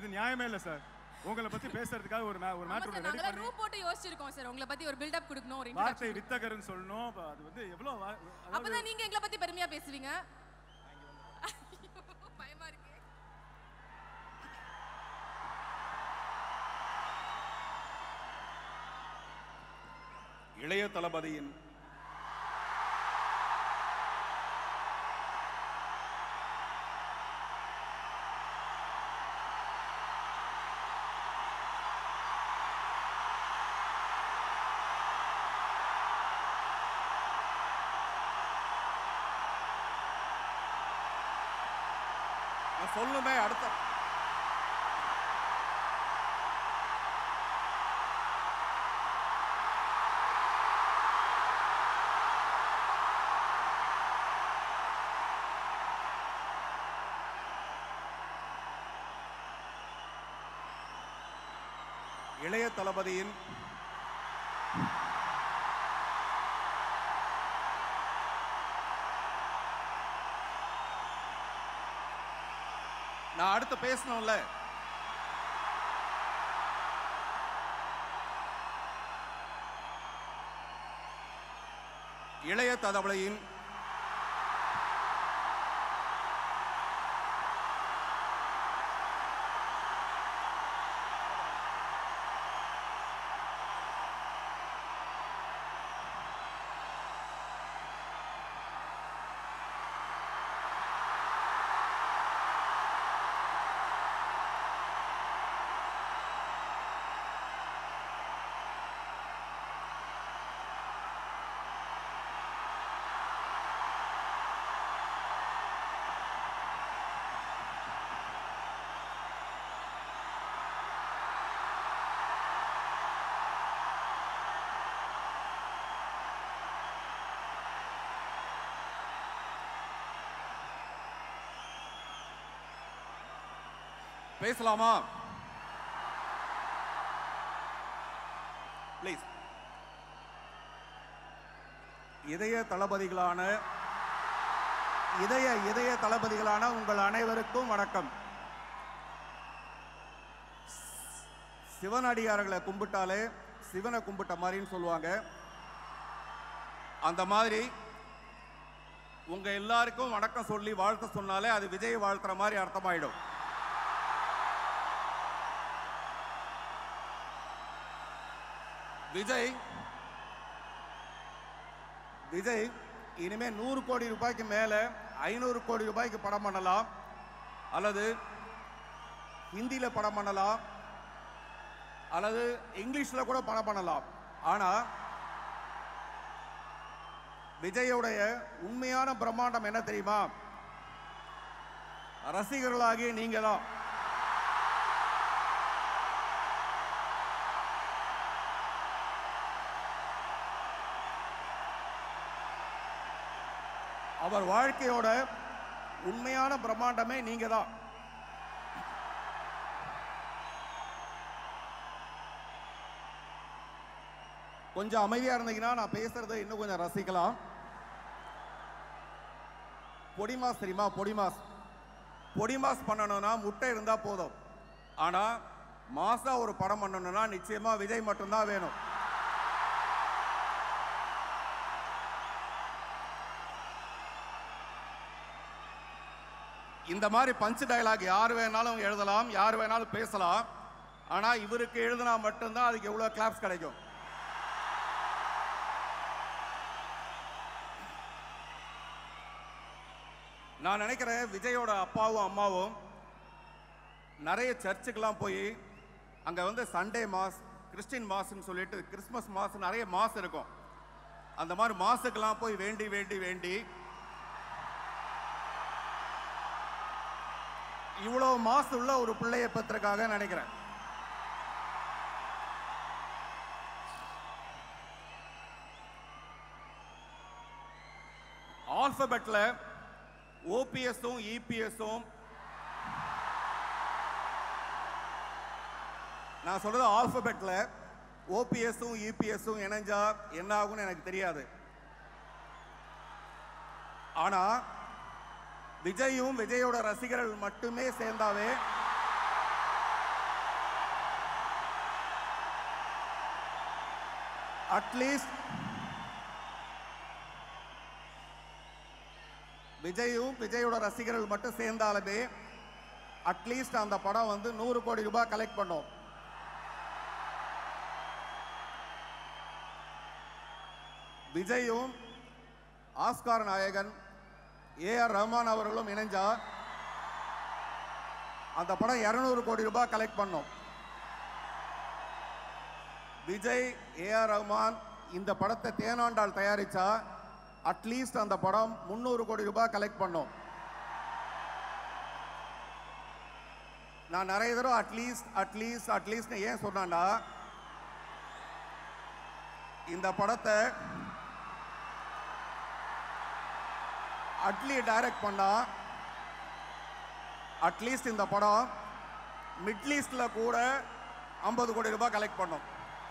இது நியாயமே இல்லை சார் உங்களை பத்தி பேசுறதுக்காக ஒரு மா- ஒரு ஆமா மேட்டர் சார் ரெடி நாங்களாம் பண்ணி ரூம் போட்டு யோசிச்சிருக்கோம் சார் உங்களை பத்தி ஒரு பில்டப் கொடுக்கணும் ஒரு வார்த்தை introduction. வித்தகர்னு சொல்லணும் அப்ப அது வந்து எவ்வளவு வா- அதாவது அப்பதான் நீங்க எங்களை பத்தி பெருமையா பேசுவீங்க ஐயோ, பயமா இருக்கு இளைய தளபதியின் நான் சொல்லுமே அடுத்த இளைய தளபதியின் நான் அடுத்து பேசணும்ல இளைய தளபதியின் பேசலாமா ப்ளீஸ் இதய தளபதிகளான இதய இதய தளபதிகளான உங்கள் அனைவருக்கும் வணக்கம் சிவனடியார்களை கும்பிட்டாலே சிவனை கும்பிட்ட மாதிரின்னு சொல்லுவாங்க அந்த மாதிரி உங்க எல்லாருக்கும் வணக்கம் சொல்லி வாழ்த்த சொன்னாலே அது விஜய் வாழ்த்துற மாதிரி அர்த்தமாயிடும் விஜய் விஜய் இனிமே நூறு கோடி ரூபாய்க்கு மேல ஐநூறு கோடி ரூபாய்க்கு படம் பண்ணலாம் அல்லது ஹிந்தியில படம் பண்ணலாம் அல்லது இங்கிலீஷ்ல கூட படம் பண்ணலாம் ஆனா விஜயோடைய உண்மையான பிரம்மாண்டம் என்ன தெரியுமா ரசிகர்களாகிய நீங்க தான் அவர் வாழ்க்கையோட உண்மையான பிரம்மாண்டமே நீங்க தான் கொஞ்சம் அமைதியா இருந்தீங்கன்னா நான் பேசுறதை இன்னும் கொஞ்சம் ரசிக்கலாம் பொடிமாஸ் தெரியுமா பொடிமாஸ் பொடிமாஸ் பண்ணணும்னா முட்டை இருந்தா போதும் ஆனா மாசா ஒரு படம் பண்ணணும்னா நிச்சயமா விஜய் மட்டும்தான் வேணும் இந்த மாதிரி பஞ்ச் டயலாக் யார் வேணாலும் எழுதலாம் யார் வேணாலும் பேசலாம் ஆனா இவருக்கு எழுதினா மட்டும்தான் அதுக்கு எவ்வளவு கிளாப்ஸ் கிடைக்கும் நான் நினைக்கிறேன் விஜயோட அப்பாவும் அம்மாவும் நிறைய சர்ச்சுக்கெல்லாம் போய் அங்க வந்து சண்டே மாஸ் கிறிஸ்டின் மாஸ்ன்னு சொல்லிட்டு கிறிஸ்மஸ் மாஸ் நிறைய மாஸ் இருக்கும் அந்த மாதிரி மாசுக்கெல்லாம் போய் வேண்டி வேண்டி வேண்டி இவ்வளவு மாசு உள்ள ஒரு பிள்ளைய பெற்றிருக்காக நினைக்கிறேன் ஆல்பபெட்ல ஓபிஎஸும் இபிஎஸும் நான் சொல்றது ஆல்பபெட்ல ஓபிஎஸும் இபிஎஸும் இணைஞ்சா என்ன ஆகும்னு எனக்கு தெரியாது ஆனா விஜயும் விஜயோட ரசிகர்கள் மட்டுமே சேர்ந்தாவே அட்லீஸ்ட் விஜயும் விஜயோட ரசிகர்கள் மட்டும் சேர்ந்தாலுமே அட்லீஸ்ட் அந்த படம் வந்து நூறு கோடி ரூபாய் கலெக்ட் பண்ணும் விஜயும் ஆஸ்கார் நாயகன் ஏ ஆர் ரஹ்மான் அவர்களும் இணைஞ்சா அந்த படம் இருநூறு கோடி ரூபாய் கலெக்ட் பண்ணும் விஜய் ஏ ஆர் ரஹ்மான் இந்த படத்தை தேனாண்டால் தயாரிச்சா அட்லீஸ்ட் அந்த படம் முந்நூறு கோடி ரூபாய் கலெக்ட் பண்ணும் நான் நிறைய தடவை அட்லீஸ்ட் அட்லீஸ்ட் அட்லீஸ்ட் ஏன் சொன்னேன்னா இந்த படத்தை அட்லி டைரக்ட் பண்ணா அட்லீஸ்ட் இந்த படம் மிட்லீஸ்ட்ல கூட ஐம்பது கோடி ரூபாய் கலெக்ட் பண்ணும்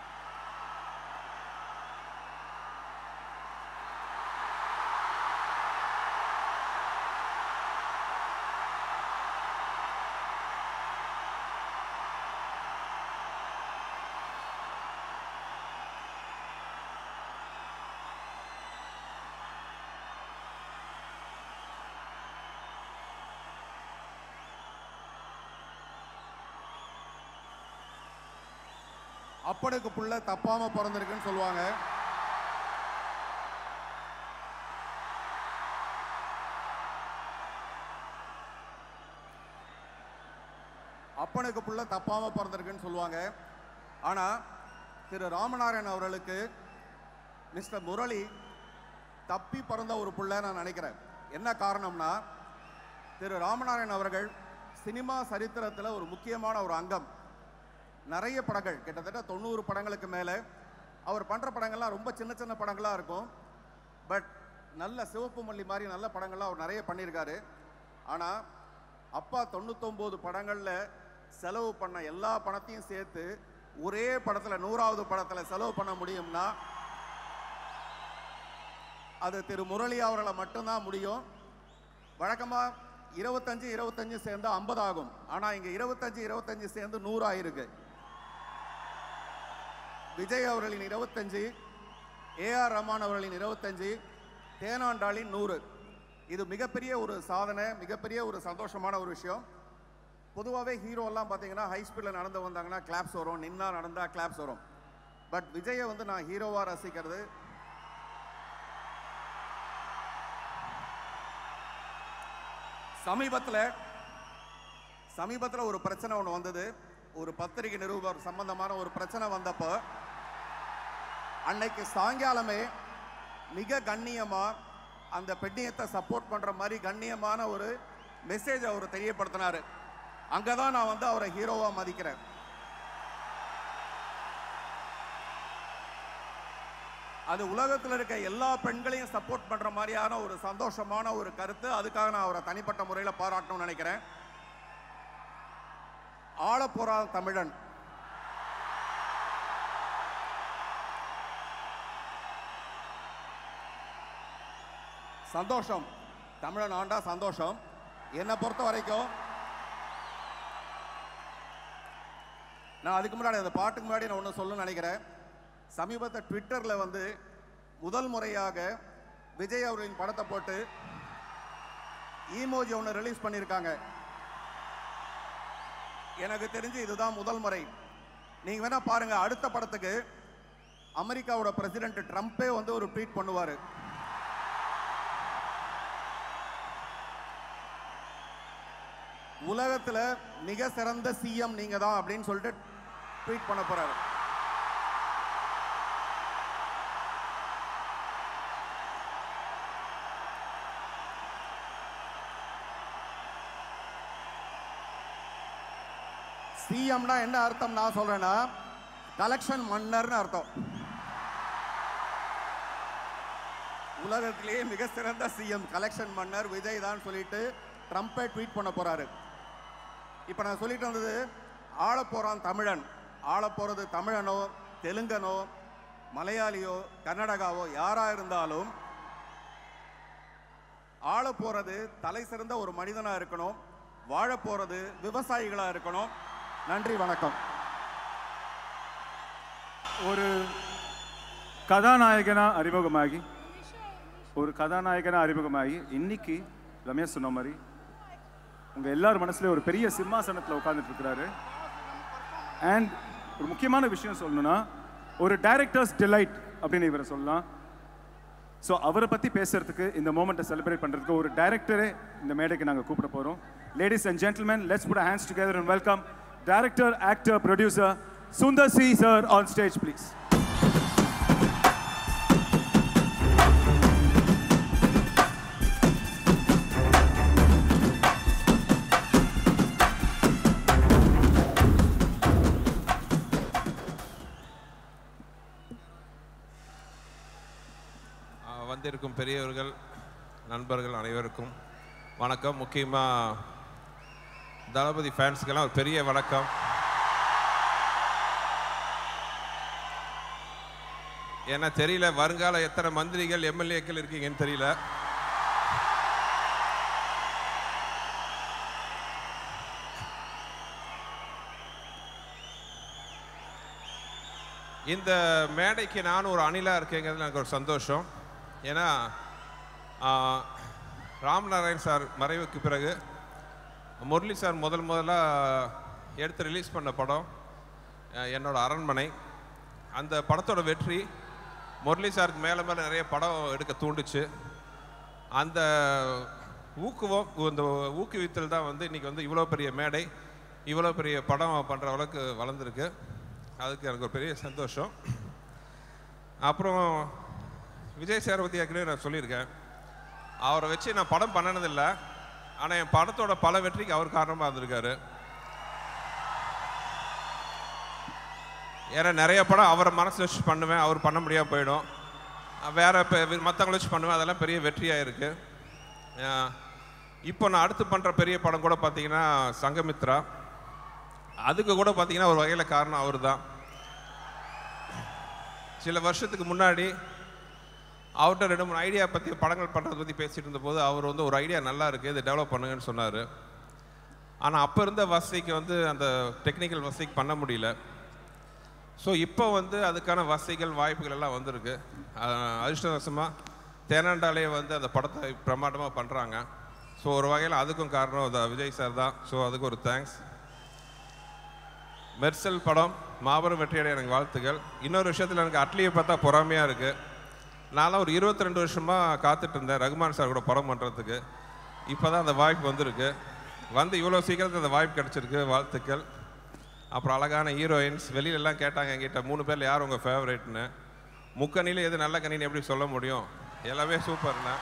அப்பனுக்கு புள்ள தப்பாம பிறந்திருக்குன்னு சொல்லுவாங்க அப்பனுக்கு புள்ள தப்பாம பிறந்திருக்குன்னு சொல்லுவாங்க ஆனா திரு ராமநாராயண் அவர்களுக்கு மிஸ்டர் முரளி தப்பி பிறந்த ஒரு புள்ள நான் நினைக்கிறேன் என்ன காரணம்னா திரு ராமநாராயண் அவர்கள் சினிமா சரித்திரத்தில் ஒரு முக்கியமான ஒரு அங்கம் நிறைய படங்கள் கிட்டத்தட்ட தொண்ணூறு படங்களுக்கு மேலே அவர் பண்ணுற படங்கள்லாம் ரொம்ப சின்ன சின்ன படங்களாக இருக்கும் பட் நல்ல சிவப்பு மல்லி மாதிரி நல்ல படங்கள்லாம் அவர் நிறைய பண்ணியிருக்காரு ஆனால் அப்பா தொண்ணூத்தொம்போது படங்களில் செலவு பண்ண எல்லா பணத்தையும் சேர்த்து ஒரே படத்தில் நூறாவது படத்தில் செலவு பண்ண முடியும்னா அது திரு முரளி அவர்களை மட்டும்தான் முடியும் வழக்கமாக இருபத்தஞ்சு இருபத்தஞ்சு சேர்ந்து ஐம்பது ஆகும் ஆனால் இங்கே இருபத்தஞ்சு இருபத்தஞ்சு சேர்ந்து நூறு ஆயிருக்கு விஜய் அவர்களின் இருபத்தஞ்சு ஏஆர் ரஹ்மான் அவர்களின் இருபத்தஞ்சு தேனாண்டாளின் நூறு இது மிகப்பெரிய ஒரு சாதனை மிகப்பெரிய ஒரு சந்தோஷமான ஒரு விஷயம் பொதுவாகவே ஹீரோலாம் பார்த்தீங்கன்னா ஹை ஸ்பீடில் நடந்து வந்தாங்கன்னா கிளாப்ஸ் வரும் நின்னா நடந்தால் கிளாப்ஸ் வரும் பட் விஜயை வந்து நான் ஹீரோவாக ரசிக்கிறது சமீபத்தில் சமீபத்தில் ஒரு பிரச்சனை ஒன்று வந்தது ஒரு பத்திரிகை நிருபர் சம்பந்தமான ஒரு பிரச்சனை வந்தப்போ அன்னைக்கு சாயங்காலமே மிக கண்ணியமா அந்த பெண்ணியத்தை சப்போர்ட் பண்ற மாதிரி கண்ணியமான ஒரு மெசேஜ் அவர் தெரியப்படுத்தினாரு அங்கதான் நான் வந்து அவரை ஹீரோவா மதிக்கிறேன் அது உலகத்தில் இருக்க எல்லா பெண்களையும் சப்போர்ட் பண்ற மாதிரியான ஒரு சந்தோஷமான ஒரு கருத்து அதுக்காக நான் அவரை தனிப்பட்ட முறையில் பாராட்டணும்னு நினைக்கிறேன் ஆளப்போறான் தமிழன் சந்தோஷம் தமிழன் ஆண்டா சந்தோஷம் என்னை பொறுத்த வரைக்கும் நான் அதுக்கு முன்னாடி அந்த பாட்டுக்கு முன்னாடி நான் ஒன்று சொல்லணும்னு நினைக்கிறேன் சமீபத்தில் ட்விட்டரில் வந்து முதல் முறையாக விஜய் அவர்களின் படத்தை போட்டு ஈமோஜி ஒன்று ரிலீஸ் பண்ணியிருக்காங்க எனக்கு தெரிஞ்சு இதுதான் முதல் முறை நீங்க வேணா பாருங்க அடுத்த படத்துக்கு அமெரிக்காவோட பிரசிடென்ட் ட்ரம்ப்பே வந்து ஒரு ட்வீட் பண்ணுவாரு உலகத்துல மிக சிறந்த சிஎம் நீங்க தான் அப்படின்னு சொல்லிட்டு ட்வீட் பண்ண போறாரு சிஎம்னா என்ன அர்த்தம் நான் சொல்றேன்னா கலெக்ஷன் மன்னர்னு அர்த்தம் உலகத்திலேயே மிக சிறந்த சிஎம் கலெக்ஷன் மன்னர் விஜய் தான் சொல்லிட்டு ட்ரம்ப்பை ட்வீட் பண்ண போறாரு இப்போ நான் சொல்லிட்டு வந்தது ஆள போறான் தமிழன் ஆள போறது தமிழனோ தெலுங்கனோ மலையாளியோ கர்நாடகாவோ யாரா இருந்தாலும் ஆள போறது தலை சிறந்த ஒரு மனிதனா இருக்கணும் வாழ போறது விவசாயிகளா இருக்கணும் நன்றி வணக்கம் ஒரு கதாநாயகனா அறிமுகமாகி ஒரு கதாநாயகனா அறிமுகமாகி இன்னைக்கு ரமேஷ் சொன்ன மாதிரி உங்க எல்லார் மனசுலயும் ஒரு பெரிய சிம்மாசனத்துல உட்கார்ந்துட்டு இருக்கிறாரு அண்ட் ஒரு முக்கியமான விஷயம் சொல்லணும்னா ஒரு டைரக்டர்ஸ் டிலைட் அப்படின்னு இவரை சொல்லலாம் ஸோ அவரை பற்றி பேசுறதுக்கு இந்த மூமெண்ட்டை செலிப்ரேட் பண்ணுறதுக்கு ஒரு டைரக்டரே இந்த மேடைக்கு நாங்கள் கூப்பிட போகிறோம் ladies and gentlemen let's put hands together and welcome director actor producer Sundar C sir on stage please ah வந்திருக்கும் பெரியவர்கள் நண்பர்கள் அனைவருக்கும் வணக்கம் முக்கியமாக தளபதி ஃபேன்ஸுக்கெல்லாம் ஒரு பெரிய வணக்கம் ஏன்னா தெரியல வருங்கால எத்தனை மந்திரிகள் எம்எல்ஏக்கள் இருக்கீங்கன்னு தெரியல இந்த மேடைக்கு நானும் ஒரு அணிலாக இருக்கேங்கிறது எனக்கு ஒரு சந்தோஷம் ஏன்னா ஆஹ், ராம்நாராயண் சார் மறைவுக்கு பிறகு முரளி சார் முதல் முதல்ல எடுத்து ரிலீஸ் பண்ண படம் அஹ், என்னோட அரண்மனை அந்த படத்தோட வெற்றி முரளி சாருக்கு மேலே மேலே நிறைய படம் எடுக்க தூண்டுச்சு அந்த ஊக்குவம் இந்த ஊக்குவித்தல் தான் வந்து இன்றைக்கி வந்து இவ்வளோ பெரிய மேடை இவ்வளோ பெரிய படம் பண்ணுற அளவுக்கு வளர்ந்துருக்கு அதுக்கு எனக்கு ஒரு பெரிய சந்தோஷம் அப்புறம் விஜய் சேரபதி ஏற்கனவே நான் சொல்லியிருக்கேன் அவரை வச்சு நான் படம் பண்ணினதில்லை ஆனால் என் படத்தோட பல வெற்றிக்கு அவர் காரணமாக இருந்திருக்காரு ஏன்னா நிறைய படம் அவரை மனசில் வச்சு பண்ணுவேன் அவர் பண்ண முடியாமல் போயிடும் வேற மற்றவங்கள வச்சு பண்ணுவேன் அதெல்லாம் பெரிய வெற்றியாக இருக்கு அஹ் இப்போ நான் அடுத்து பண்ணுற பெரிய படம் கூட பார்த்தீங்கன்னா சங்கமித்ரா அதுக்கு கூட பார்த்தீங்கன்னா ஒரு வகையில் காரணம் அவர் தான் சில வருஷத்துக்கு முன்னாடி அவர்கிட்ட ரெண்டு மூணு ஐடியா பற்றி படங்கள் பண்ணுறதை பற்றி பேசிட்டு இருந்தபோது அவர் வந்து ஒரு ஐடியா நல்லா இருக்குது இதை டெவலப் பண்ணுங்கன்னு சொன்னார் ஆனால் அப்போ இருந்த வசதிக்கு வந்து அந்த டெக்னிக்கல் வசதிக்கு பண்ண முடியல ஸோ இப்போ வந்து அதுக்கான வசதிகள் வாய்ப்புகள் எல்லாம் வந்திருக்கு அஹ் அதிர்ஷ்டவசமாக தேனாண்டாலே வந்து அந்த படத்தை பிரமாண்டமாக பண்ணுறாங்க ஸோ ஒரு வகையில் அதுக்கும் காரணம் அந்த விஜய் சார் தான் ஸோ அதுக்கு ஒரு தேங்க்ஸ் மெர்சல் படம் மாபெரும் வெற்றியடைய எனக்கு வாழ்த்துக்கள் இன்னொரு விஷயத்தில் எனக்கு அட்லியை பார்த்தா பொறாமையாக இருக்குது நான்லாம் ஒரு இருபத்தி ரெண்டு வருஷமாக காத்துட்டு இருந்தேன் ரகுமான் சார் கூட படம் பண்ணுறதுக்கு இப்போ தான் அந்த வாய்ப்பு வந்திருக்கு வந்து இவ்வளோ சீக்கிரத்தில் அந்த வாய்ப்பு கிடச்சிருக்கு வாழ்த்துக்கள் அப்புறம் அழகான ஹீரோயின்ஸ் வெளியிலலாம் கேட்டாங்க என்கிட்ட மூணு பேரில் யார் உங்கள் ஃபேவரேட்னு முக்கணியில் எது நல்ல கணின்னு எப்படி சொல்ல முடியும் எல்லாமே சூப்பர்ண்ணே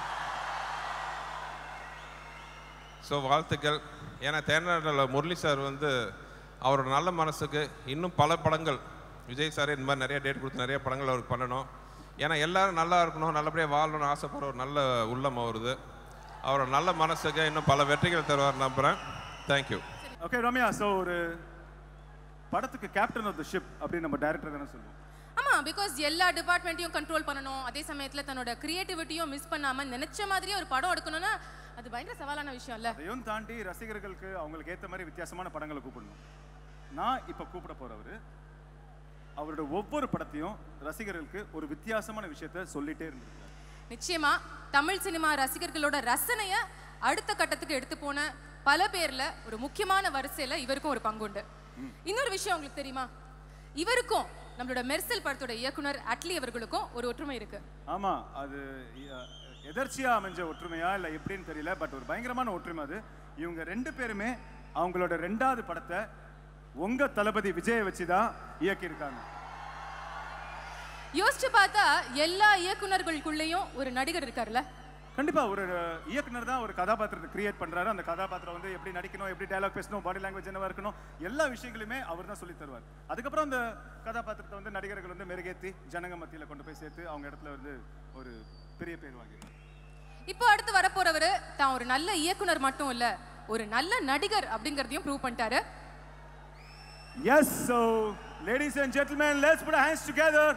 ஸோ வாழ்த்துக்கள் ஏன்னா தேனாட்டில் முரளி சார் வந்து அவரோட நல்ல மனசுக்கு இன்னும் பல படங்கள் விஜய் சார் இந்த மாதிரி நிறைய டேட் கொடுத்து நிறைய படங்கள் அவருக்கு பண்ணணும் ஏன்னா எல்லாரும் நல்லா இருக்கணும் நல்லபடியாக வாழணும்னு ஆசைப்படுற ஒரு நல்ல உள்ளம் அவருது அவரோட நல்ல மனசுக்கு இன்னும் பல வெற்றிகள் தருவார் நம்புகிறேன் தேங்க்யூ ஓகே ரம்யா ஸோ ஒரு படத்துக்கு கேப்டன் ஆஃப் த ஷிப் அப்படின்னு நம்ம டைரக்டர் தானே சொல்லுவோம் ஆமா பிகாஸ் எல்லா டிபார்ட்மெண்ட்டையும் கண்ட்ரோல் பண்ணணும் அதே சமயத்துல தன்னோட கிரியேட்டிவிட்டியும் மிஸ் பண்ணாம நினைச்ச மாதிரியே ஒரு படம் எடுக்கணும்னா அது பயங்கர சவாலான விஷயம் இல்ல அதையும் தாண்டி ரசிகர்களுக்கு அவங்களுக்கு ஏற்ற மாதிரி வித்தியாசமான படங்களை கூப்பிடணும் நான் இப்போ கூப்பிட போறவர் அவரோட ஒவ்வொரு படத்தையும் ரசிகர்களுக்கு ஒரு வித்தியாசமான விஷயத்த சொல்லிட்டே இருந்திருக்காரு நிச்சயமா தமிழ் சினிமா ரசிகர்களோட ரசனைய அடுத்த கட்டத்துக்கு எடுத்து போன பல பேர்ல ஒரு முக்கியமான வரிசையில இவருக்கும் ஒரு பங்குண்டு இன்னொரு விஷயம் உங்களுக்கு தெரியுமா இவருக்கும் நம்மளோட மெர்சல் படத்தோட இயக்குனர் அட்லி அவர்களுக்கும் ஒரு ஒற்றுமை இருக்கு ஆமா அது அஹ், எதர்ச்சியா அமைஞ்ச ஒற்றுமையா இல்ல எப்படின்னு தெரியல பட் ஒரு பயங்கரமான ஒற்றுமை அது இவங்க ரெண்டு பேருமே அவங்களோட ரெண்டாவது படத்தை உங்க தளபதி விஜயை வச்சு தான் இயக்கியிருக்காங்க யோசிச்சு பார்த்தா எல்லா இயக்குனர்களுக்குள்ளேயும் ஒரு நடிகர் இருக்காருல்ல கண்டிப்பா ஒரு அஹ், இயக்குனர் தான் ஒரு கதாபாத்திரத்தை கிரியேட் பண்றாரு அந்த கதாபாத்திரம் வந்து எப்படி நடிக்கணும் எப்படி டயலாக் பேசணும் பாடி லாங்குவேஜ் என்னவா இருக்கணும் எல்லா விஷயங்களுமே அவர் தான் சொல்லி தருவார் அதுக்கப்புறம் அந்த கதாபாத்திரத்தை வந்து நடிகர்கள் வந்து மெருகேத்தி ஜனங்க மத்தியில கொண்டு போய் சேர்த்து அவங்க இடத்துல வந்து ஒரு பெரிய பேர் வாங்கிடுவார் இப்போ அடுத்து வரப்போறவரு தான் ஒரு நல்ல இயக்குனர் மட்டும் இல்ல ஒரு நல்ல நடிகர் அப்படிங்கறதையும் ப்ரூவ் பண்ணிட்டாரு yes so ladies and gentlemen let's put hands together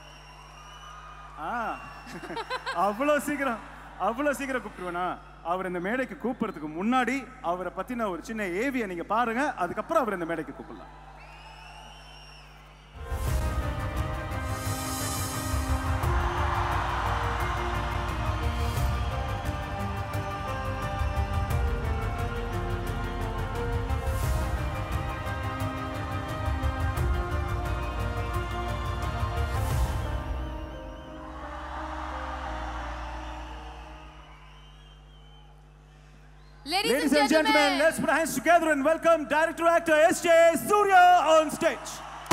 ஆ அவ்வளோ சீக்கிரம் அவ்வளோ சீக்கிரம் கூப்பிட்டுருவேனா அவர் இந்த மேடைக்கு கூப்பிடுறதுக்கு முன்னாடி அவரை பத்தின ஒரு சின்ன ஏவியை நீங்க பாருங்க அதுக்கப்புறம் அவர் இந்த மேடைக்கு கூப்பிடலாம் Ladies, Ladies and gentlemen, let's put our hands together and welcome director actor S.J. Surya on stage.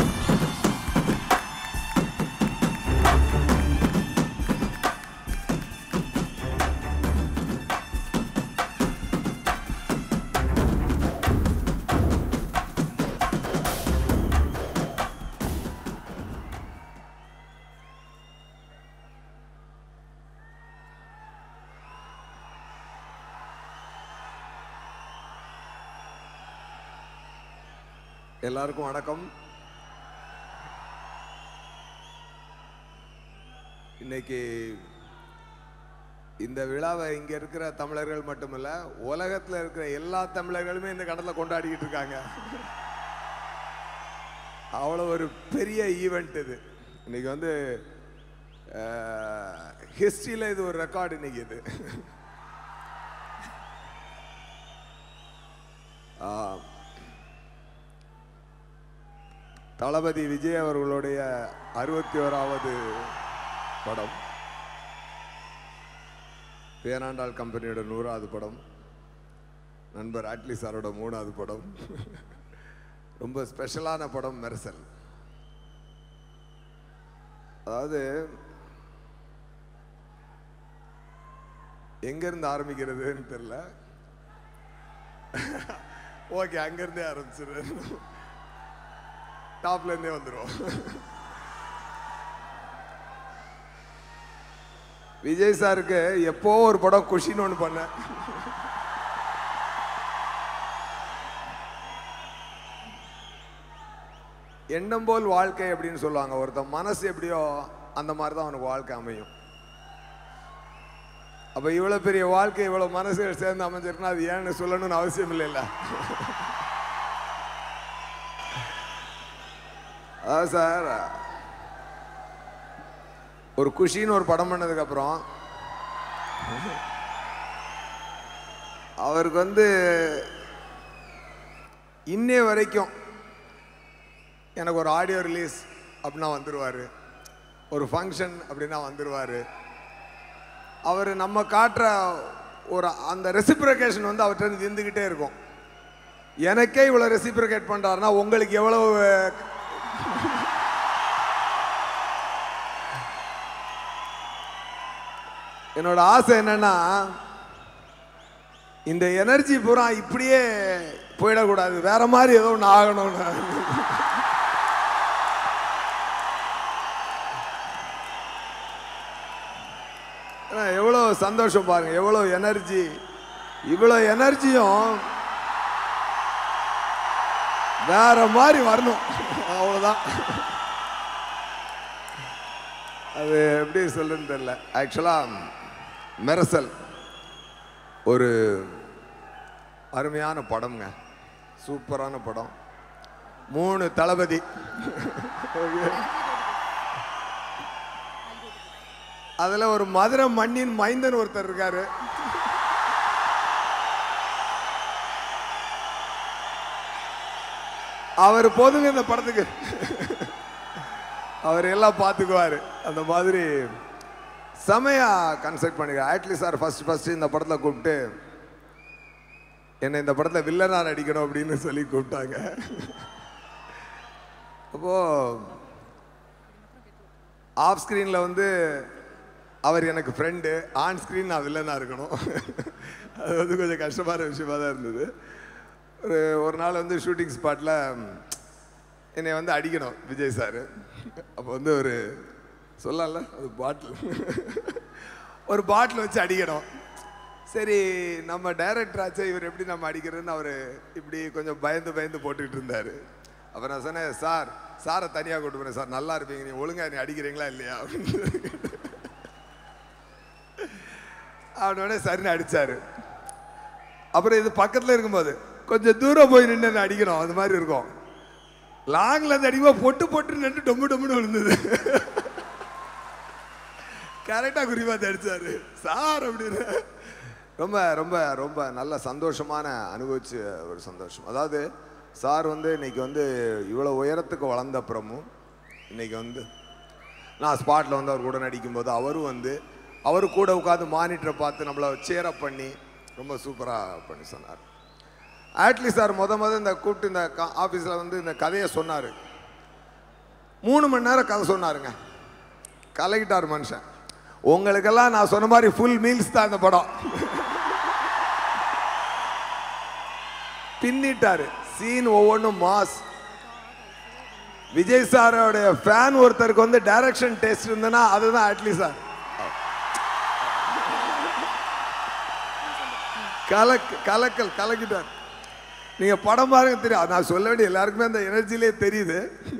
எல்லாருக்கும் வணக்கம் இன்னைக்கு இந்த விழாவை இங்க இருக்கிற தமிழர்கள் மட்டுமல்ல உலகத்துல இருக்கிற எல்லா தமிழர்களுமே இந்த கடலை கொண்டாடிக்கிட்டு இருக்காங்க அவ்வளோ ஒரு பெரிய ஈவெண்ட் இது இன்னைக்கு வந்து ஹிஸ்டரியில் இது ஒரு ரெக்கார்டு இன்னைக்கு இது ஆ, தளபதி விஜய் அவர்களுடைய அறுபத்தி ஓராவது படம் பேராண்டாள் கம்பெனியோட நூறாவது படம் நண்பர் ஆட்லி சாரோட மூணாவது படம் ரொம்ப ஸ்பெஷலான படம் மெர்சல் அதாவது எங்கிருந்து ஆரம்பிக்கிறதுன்னு தெரியல ஓகே அங்கிருந்தே ஆரம்பிச்சிடுறேன் டாப்ல இருந்தே வந்துடும் விஜய் சாருக்கு எப்போ ஒரு படம் குஷின்னு ஒன்று பண்ணேன் எண்ணம் போல் வாழ்க்கை அப்படின்னு சொல்லுவாங்க ஒருத்தன் மனசு எப்படியோ அந்த மாதிரி தான் அவனுக்கு வாழ்க்கை அமையும் அப்ப இவ்வளவு பெரிய வாழ்க்கை இவ்வளவு மனசுகள் சேர்ந்து அமைஞ்சிருக்குன்னா அது ஏன்னு சொல்லணும்னு அவசியம் இல்லைல்ல அதாவது சார் ஒரு குஷின்னு ஒரு படம் பண்ணதுக்கு அப்புறம் அவருக்கு வந்து இன்னைய வரைக்கும் எனக்கு ஒரு ஆடியோ ரிலீஸ் அப்படின்னா வந்துருவாரு ஒரு ஃபங்க்ஷன் அப்படின்னா வந்துருவாரு அவர் நம்ம காட்டுற ஒரு அந்த ரெசிப்ரிகேஷன் வந்து அவர்கிட்ட இருந்து இருந்துக்கிட்டே இருக்கும் எனக்கே இவ்வளோ ரெசிப்ரிகேட் பண்ணுறாருன்னா உங்களுக்கு எவ்வளவு என்னோட ஆசை என்னன்னா இந்த எனர்ஜி பூரா இப்படியே போயிடக்கூடாது வேற மாதிரி ஏதோ ஒன்று ஆகணும்னு ஏன்னா, எவ்வளோ சந்தோஷம் பாருங்க எவ்வளோ எனர்ஜி இவ்வளோ எனர்ஜியும் வேற மாதிரி வரணும் அவ்வளோதான் அது எப்படி சொல்றதுன்னு தெரியல ஆக்சுவலாக மெரசல் ஒரு அருமையான படம்ங்க சூப்பரான படம் மூணு தளபதி அதில் ஒரு மதுரை மண்ணின் மைந்தன் ஒருத்தர் இருக்காரு அவர் போதுங்க இந்த படத்துக்கு அவர் எல்லாம் பார்த்துக்குவாரு அந்த மாதிரி செமையா கன்சல்ட் பண்ணிக்க ஆட்லி சார் ஃபர்ஸ்ட் ஃபர்ஸ்ட் இந்த படத்தில் கூப்பிட்டு என்னை இந்த படத்தில் வில்லனா நடிக்கணும் அப்படின்னு சொல்லி கூப்பிட்டாங்க அப்போ ஆஃப் ஸ்க்ரீனில் வந்து அவர் எனக்கு ஃப்ரெண்டு ஆன் ஸ்க்ரீன் நான் வில்லனாக இருக்கணும் அது வந்து கொஞ்சம் கஷ்டமான விஷயமா தான் இருந்தது ஒரு ஒரு நாள் வந்து ஷூட்டிங் ஸ்பாட்டில் என்னை வந்து அடிக்கணும் விஜய் சார் அப்போ வந்து ஒரு சொல்லல அது பாட்டில் ஒரு பாட்டில் வச்சு அடிக்கணும் சரி நம்ம டைரக்டர் ஆச்சு இவர் எப்படி நம்ம அடிக்கிறதுன்னு அவர் இப்படி கொஞ்சம் பயந்து பயந்து போட்டுக்கிட்டு இருந்தார் அப்போ நான் சொன்னேன் சார் சாரை தனியாக கூட்டு போனேன் சார் நல்லா இருப்பீங்க நீ ஒழுங்கா நீ அடிக்கிறீங்களா இல்லையா அப்படின்னு அவனோட சரின்னு அடிச்சாரு அப்புறம் இது பக்கத்தில் இருக்கும்போது கொஞ்சம் தூரம் போய் நின்று என்னை அடிக்கணும் அது மாதிரி இருக்கும் லாங்ல இருந்து அடிக்கும்போது பொட்டு பொட்டு நின்று டொம்பு டொம்புன்னு விழுந்தது கரெக்டாக குறிப்பாக அடிச்சாரு சார் அப்படின்னு ரொம்ப ரொம்ப ரொம்ப நல்ல சந்தோஷமான அனுபவிச்ச ஒரு சந்தோஷம் அதாவது சார் வந்து இன்னைக்கு வந்து இவ்வளோ உயரத்துக்கு வளர்ந்த அப்புறமும் இன்னைக்கு வந்து நான் ஸ்பாட்டில் வந்து அவர் கூட நடிக்கும்போது அவரும் வந்து அவர் கூட உட்காந்து மானிட்டரை பார்த்து நம்மளை சேரப் பண்ணி ரொம்ப சூப்பராக பண்ணி சொன்னார் ஆட்லி சார் முத முத இந்த கூப்பிட்டு இந்த ஆஃபீஸில் வந்து இந்த கதையை சொன்னார் மூணு மணி நேரம் கதை சொன்னாருங்க கலக்கிட்டார் மனுஷன் உங்களுக்கெல்லாம் நான் சொன்ன மாதிரி ஃபுல் மீல்ஸ் தான் இந்த படம் பின்னிட்டாரு சீன் ஒவ்வொன்றும் மாஸ் விஜய் சாரோடைய ஃபேன் ஒருத்தருக்கு வந்து டைரக்ஷன் டேஸ்ட் இருந்ததுன்னா அதுதான் அட்லி சார் கலக் கலக்கல் கலக்கிட்டார் நீங்க படம் பாருங்க தெரியும் நான் சொல்ல வேண்டிய எல்லாருக்குமே அந்த எனர்ஜிலே தெரியுது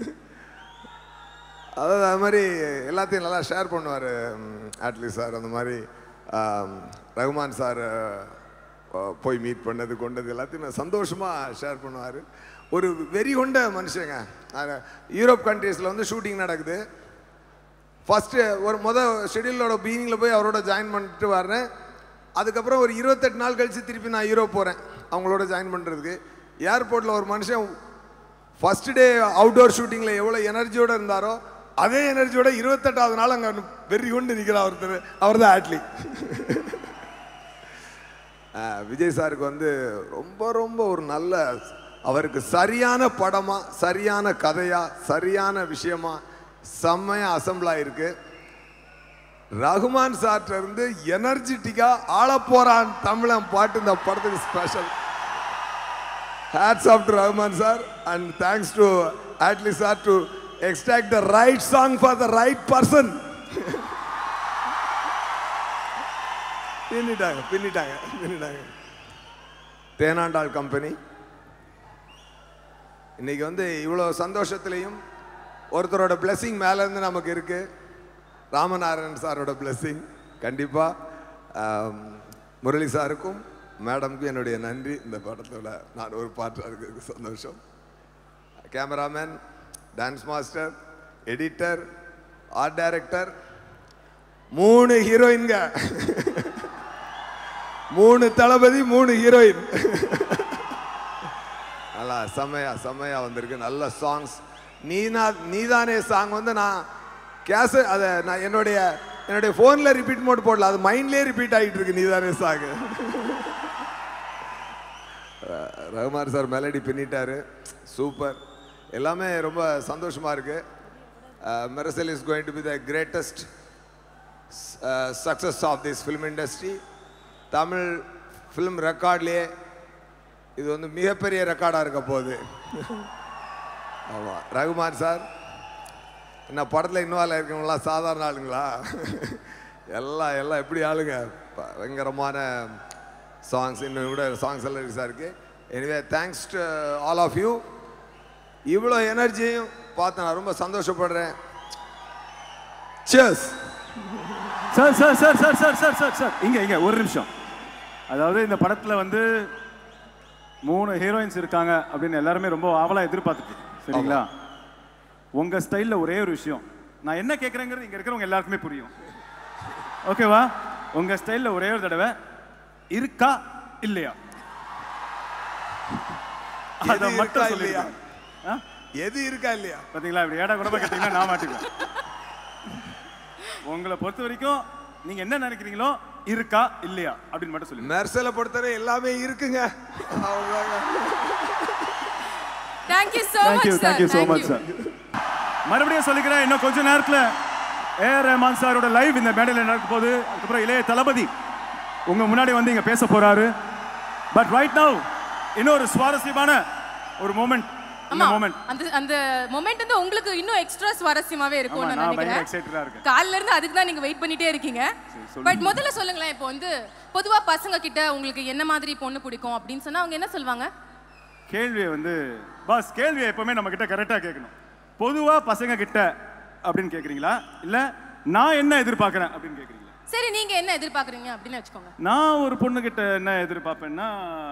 அதாவது அது மாதிரி எல்லாத்தையும் நல்லா ஷேர் பண்ணுவார் ஆட்லி சார் அந்த மாதிரி ஆம், ரகுமான் சார் போய் மீட் பண்ணது கொண்டது எல்லாத்தையும் சந்தோஷமாக ஷேர் பண்ணுவார் ஒரு வெறி கொண்ட மனுஷங்க அது யூரோப் கண்ட்ரீஸில் வந்து ஷூட்டிங் நடக்குது ஃபஸ்ட்டு ஒரு முத ஷெடியூலோட பீனிங்கில் போய் அவரோட ஜாயின் பண்ணிட்டு வர்றேன் அதுக்கப்புறம் ஒரு இருபத்தெட்டு நாள் கழித்து திருப்பி நான் யூரோப் போகிறேன் அவங்களோட ஜாயின் பண்ணுறதுக்கு ஏர்போர்ட்டில் ஒரு மனுஷன் ஃபர்ஸ்ட் டே அவுட்டோர் ஷூட்டிங்கில் எவ்வளோ எனர்ஜியோட இருந்தாரோ அதே எனர்ஜியோட இருபத்தெட்டாவது நாள் அங்கே வெறி கொண்டு நிற்கிறார் ஒருத்தர் அவர் தான் ஆட்லி ஆஹ் விஜய் சாருக்கு வந்து ரொம்ப ரொம்ப ஒரு நல்ல அவருக்கு சரியான படமா சரியான கதையா சரியான விஷயமா செம்மையா அசம்பிள் ஆயிருக்கு ரகுமான் சார்ட்ட இருந்து எனர்ஜெட்டிக்கா ஆள போறான் தமிழன் பாட்டு இந்த படத்துக்கு special hats off to Rahman sir and thanks to Atlee sir to extract the right song for the right person பின்னிட்டாங்க பின்னிட்டாங்க பின்னிட்டாங்க தேனாண்டாள் கம்பெனி இன்னைக்கு வந்து இவ்வளோ சந்தோஷத்துலேயும் ஒருத்தரோட blessing மேல இருந்து நமக்கு இருக்கு ராமநாராயணன் சாரோட blessing கண்டிப்பா ஆம், முரளி சாருக்கும் மேடம்க்கும் என்னுடைய நன்றி இந்த படத்தோட நான் ஒரு பாட்டு அதுக்கு சந்தோஷம் cameraman dance master editor art director மூணு ஹீரோயின்க மூணு தளபதி மூணு ஹீரோயின் நல்லா செம்மையா செம்மையா வந்திருக்கு நல்ல சாங்ஸ் நீனா நீதானே சாங் வந்து நான் கேச அதை நான் என்னுடைய என்னுடைய ஃபோனில் ரிப்பீட் மோட் போடல அது மைண்ட்லேயே ரிப்பீட் ஆகிட்டு இருக்கு நீதானே சாங் ரகுமார் சார் மெலடி பின்னிட்டாரு சூப்பர் எல்லாமே ரொம்ப சந்தோஷமா இருக்கு Mersal is going to be the greatest success of this film industry Tamil film ரெக்கார்ட்லேயே இது வந்து மிகப்பெரிய ரெக்கார்டாக இருக்க போகுது ஆமாம் ரகுமான் சார் என்ன படத்தில் இன்வால்வ் இருக்கவங்களாம் சாதாரண ஆளுங்களா எல்லாம் எல்லாம் எப்படி ஆளுங்க ப- பயங்கரமான சாங்ஸ் இன்னும் கூட சாங்ஸ் எல்லாம் ரிலீஸாக இருக்கு anyway thanks to all of you இவ்வளோ எனர்ஜியும் பார்த்து நான் ரொம்ப சந்தோஷப்படுறேன் cheers sir sir sir sir sir sir sir sir இங்க இங்க ஒரு நிமிஷம் அதாவது இந்த படத்துல வந்து மூணு ஹீரோயின்ஸ் இருக்காங்க அப்படின்னு எல்லாருமே ரொம்ப ஆவலா எதிர்பார்த்துட்டு இருக்கோம். சரிங்களா உங்க ஸ்டைல்ல ஒரே ஒரு விஷயம் நான் என்ன கேட்குறேங்கிறது இங்க இருக்கிறவங்க எல்லாருக்குமே புரியும் ஓகேவா உங்க ஸ்டைல்ல ஒரே ஒரு தடவை இருக்கா இல்லையா அதை எது மட்டும் இருக்கா சொல்லியா இல்லையா? எது இருக்கா இல்லையா பாத்தீங்களா இப்படி ஏடா கூட கேட்டீங்கன்னா நான் மாட்டிக்குவேன் உங்களை பொறுத்த வரைக்கும் நீங்க என்ன நினைக்கிறீங்களோ இருக்கா இல்லையா அப்படின்னு மட்டும் சொல்லுங்க மெர்சலை பொறுத்தவரை எல்லாமே இருக்குங்க அவ்வளவுதாங்க. Thank you so thank you much sir thank you so much sir மறுபடியும் சொல்லிக்கிறேன் இன்னும் கொஞ்ச நேரத்தில் ஏ ஆர் ரஹ்மான் சாரோட லைவ் இந்த மேடையில் நடக்க போகுது அதுக்கப்புறம் இளைய தளபதி உங்க முன்னாடி வந்து இங்க பேச போறாரு பட் ரைட் நவ் இன்னொரு சுவாரஸ்யமான ஒரு மூமெண்ட் இந்த ஆமா மூமெண்ட் அந்த அந்த மொமெண்ட் வந்து உங்களுக்கு இன்னும் எக்ஸ்ட்ரா சுவாரஸ்யமாவே இருக்கும் ஆமா நான் நான் பயங்கர நினைக்கிறேன் எக்ஸைட்டடா இருக்கேன் காலைல இருந்து அதுக்கு தான் நீங்க வெயிட் பண்ணிட்டே இருக்கீங்க சொல்லுங்க. பட் முதல்ல சொல்லுங்களேன் இப்போ வந்து பொதுவா பசங்க கிட்ட உங்களுக்கு என்ன மாதிரி பொண்ணு பிடிக்கும் அப்படின்னு சொன்னா அவங்க என்ன சொல்லுவாங்க கேள்வியை வந்து பாஸ் கேள்வியை எப்பவுமே நம்ம கிட்ட கரெக்டாக கேட்கணும் பொதுவா பசங்க கிட்ட அப்படின்னு கேட்குறீங்களா இல்ல நான் என்ன எதிர்பார்க்கறேன் அப்படின்னு கேட்குறீங்களா சரி நீங்க என்ன எதிர்பார்க்கறீங்க அப்படின்னு வச்சுக்கோங்க நான் ஒரு பொண்ணு கிட்ட என்ன எதிர்பார்ப்பேன்னா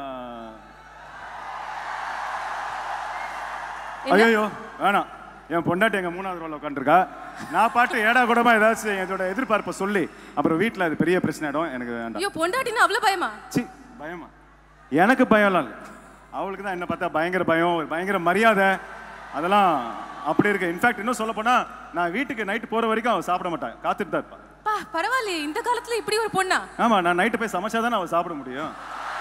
என்ன? ஐயோ வேணாம் என் பொண்டாட்டி எங்க மூணாவது ரோல உட்காந்துருக்கா நான் பாட்டு ஏடா கூடமா ஏதாச்சும் என்னோட எதிர்பார்ப்பை சொல்லி அப்புறம் வீட்டில் அது பெரிய பிரச்சனை ஆயிடும் எனக்கு வேண்டாம் ஐயோ பொண்டாட்டின்னு அவ்வளவு பயமா சி பயமா எனக்கு பயம்லாம் இல்லை அவளுக்கு தான் என்ன பார்த்தா பயங்கர பயம் ஒரு பயங்கர மரியாதை அதெல்லாம் அப்படி இருக்கு இன்ஃபேக்ட் இன்னும் சொல்ல போனா நான் வீட்டுக்கு நைட் போற வரைக்கும் அவள் சாப்பிட மாட்டான் காத்துட்டு தான் இருப்பான் பா பரவாயில்லையே இந்த காலத்துல இப்படி ஒரு பொண்ணா ஆமா நான் நைட்டு போய் சமைச்சாதான் அவ சாப்பிட முடியும்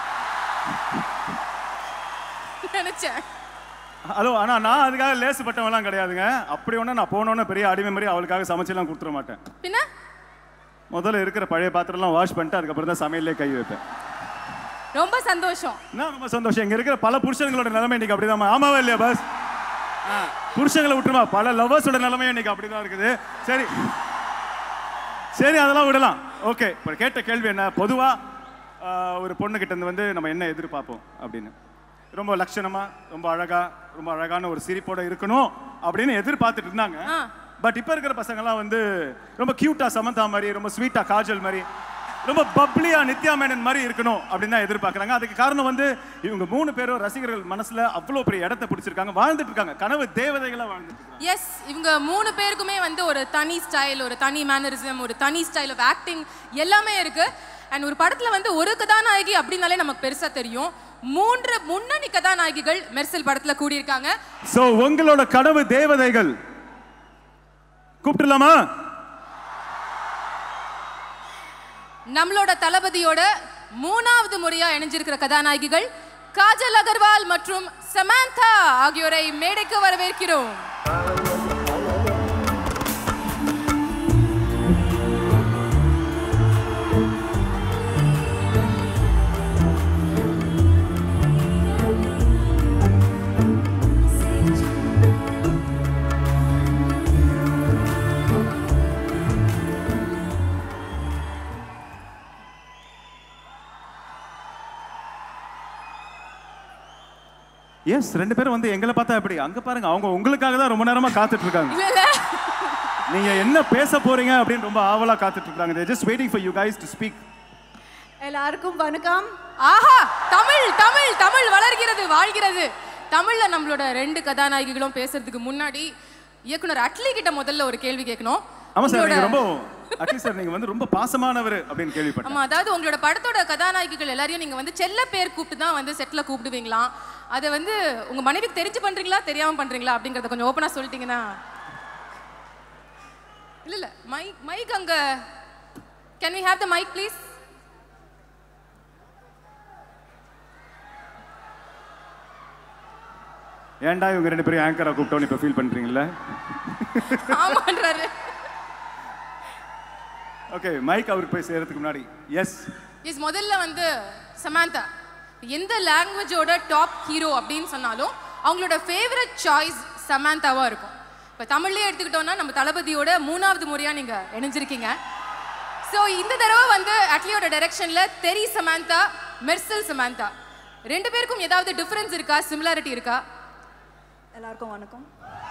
நினைச்சேன் ஹலோ ஆனா நான் அதுக்காக லேசுப்பட்டவன்லாம் கிடையாதுங்க அப்படி ஒண்ணு நான் போனோன்னே பெரிய அடிமை மாதிரி அவளுக்காக சமைச்செல்லாம் கொடுத்துட மாட்டேன் பின்ன முதல்ல இருக்கிற பழைய பாத்திரம்லாம் வாஷ் பண்ணிட்டு அதுக்கப்புறம் தான் சமையல்லே கை வைப்பேன் ரொம்ப சந்தோஷம் என்ன ரொம்ப சந்தோஷம் இங்க இருக்கிற பல புருஷங்களோட நிலைமை இன்னைக்கு அப்படிதான் ஆமாவா இல்லையா பஸ் ஆ, புருஷங்களை விட்டுருமா பல லவ்வர்ஸோட நிலைமை இன்னைக்கு அப்படிதான் இருக்குது சரி சரி அதெல்லாம் விடலாம் ஓகே இப்போ கேட்ட கேள்வி என்ன பொதுவா ஆ, ஒரு பொண்ணுகிட்ட இருந்து வந்து நம்ம என்ன எதிர்பார்ப்போம் அப்படின்னு ரொம்ப லட்சணமா ரொம்ப அழகா ரொம்ப அழகான ஒரு சிரிப்போட இருக்கணும் அப்படின்னு எதிர்பார்த்துட்டு இருந்தாங்க ஆ. பட் இப்போ இருக்கிற பசங்கெல்லாம் வந்து ரொம்ப கியூட்டா சமந்தா மாதிரி ரொம்ப ஸ்வீட்டா காஜல் மாதிரி ரொம்ப பப்ளியா நித்யா மேனன் மாதிரி இருக்கணும் அப்படின்னு தான் எதிர்பார்க்கறாங்க அதுக்கு காரணம் வந்து இவங்க மூணு பேரும் ரசிகர்கள் மனசுல அவ்வளோ பெரிய இடத்தை பிடிச்சிருக்காங்க வாழ்ந்துட்டு இருக்காங்க கனவு தேவதைகளா வாழ்ந்துட்டு இருக்காங்க எஸ் இவங்க மூணு பேருக்குமே வந்து ஒரு தனி ஸ்டைல் ஒரு தனி மேனரிசம் ஒரு தனி ஸ்டைல் ஆஃப் ஆக்டிங் எல்லாமே இருக்கு அண்ட் ஒரு படத்துல வந்து ஒரு கதாநாயகி அப்படின்னாலே நமக்கு பெருசா தெரியும் மூன்று முன்னணி கதாநாயகிகள் மெர்சல் படத்துல கூடியிருக்காங்க சோ உங்களோட கனவு தேவதைகள் கூப்பிட்டுலாமா நம்மளோட தளபதியோட மூணாவது முறையா இணைஞ்சிருக்கிற கதாநாயகிகள் காஜல் அகர்வால் மற்றும் சமந்தா ஆகியோரை மேடைக்கு வரவேற்கிறோம் எஸ் ரெண்டு பேரும் வந்து எங்களை பார்த்தா எப்படி அங்க பாருங்க அவங்க உங்களுக்காக தான் ரொம்ப நேரமா காத்துட்டு இருக்காங்க இல்ல இல்ல நீங்க என்ன பேச போறீங்க அப்படின்னு ரொம்ப ஆவலா காத்துட்டு இருக்காங்க they just waiting for you guys to speak எல்லாருக்கும் வணக்கம் ஆஹா தமிழ் தமிழ் தமிழ் வளர்கிறது வாழ்கிறது தமிழ்ல நம்மளோட ரெண்டு கதாநாயகிகளும் பேசுறதுக்கு முன்னாடி இயக்குனர் அட்லி கிட்ட முதல்ல ஒரு கேள்வி கேட்கணும் ஆமா சார் உங்களோட- நீங்க ரொம்ப அட்லீஸ்ட் சார் நீங்க வந்து ரொம்ப பாசமானவர் அப்படின்னு கேள்விப்பட்டேன் ஆமா அதாவது உங்களோட படத்தோட கதாநாயகிகள் எல்லாரையும் நீங்க வந்து செல்ல பேர் கூப்பிட்டு தான் வந்து செட்ல கூப்பிடுவீங்களாம் அதை வந்து உங்க மனைவிக்கு தெரிஞ்சு பண்றீங்களா தெரியாம பண்றீங்களா அப்படிங்கறத கொஞ்சம் ஓப்பனா சொல்லிட்டீங்கன்னா இல்ல இல்ல மைக் மைக் அங்க can we have the mike please ஏன்டா இவங்க ரெண்டு பேரும் ஆங்கரா கூப்பிட்டோன்னு இப்ப ஃபீல் பண்றீங்கல்ல ஆமான்றாரு ஓகே மைக் அவருக்கு போய் சேர்றதுக்கு முன்னாடி எஸ் எஸ் முதல்ல வந்து சமாந்தா எந்த லாங்குவேஜோட டாப் ஹீரோ அப்படின்னு சொன்னாலும் அவங்களோட ஃபேவரட் சாய்ஸ் சமாந்தாவா இருக்கும் இப்போ தமிழ்லயே எடுத்துக்கிட்டோம்னா நம்ம தளபதியோட மூணாவது முறையா நீங்க இணைஞ்சிருக்கீங்க ஸோ இந்த தடவை வந்து அட்லியோட டைரக்ஷன்ல தெரி சமாந்தா மெர்சல் சமாந்தா ரெண்டு பேருக்கும் ஏதாவது டிஃபரன்ஸ் இருக்கா சிமிலாரிட்டி இருக்கா எல்லாருக்கும் வணக்கம்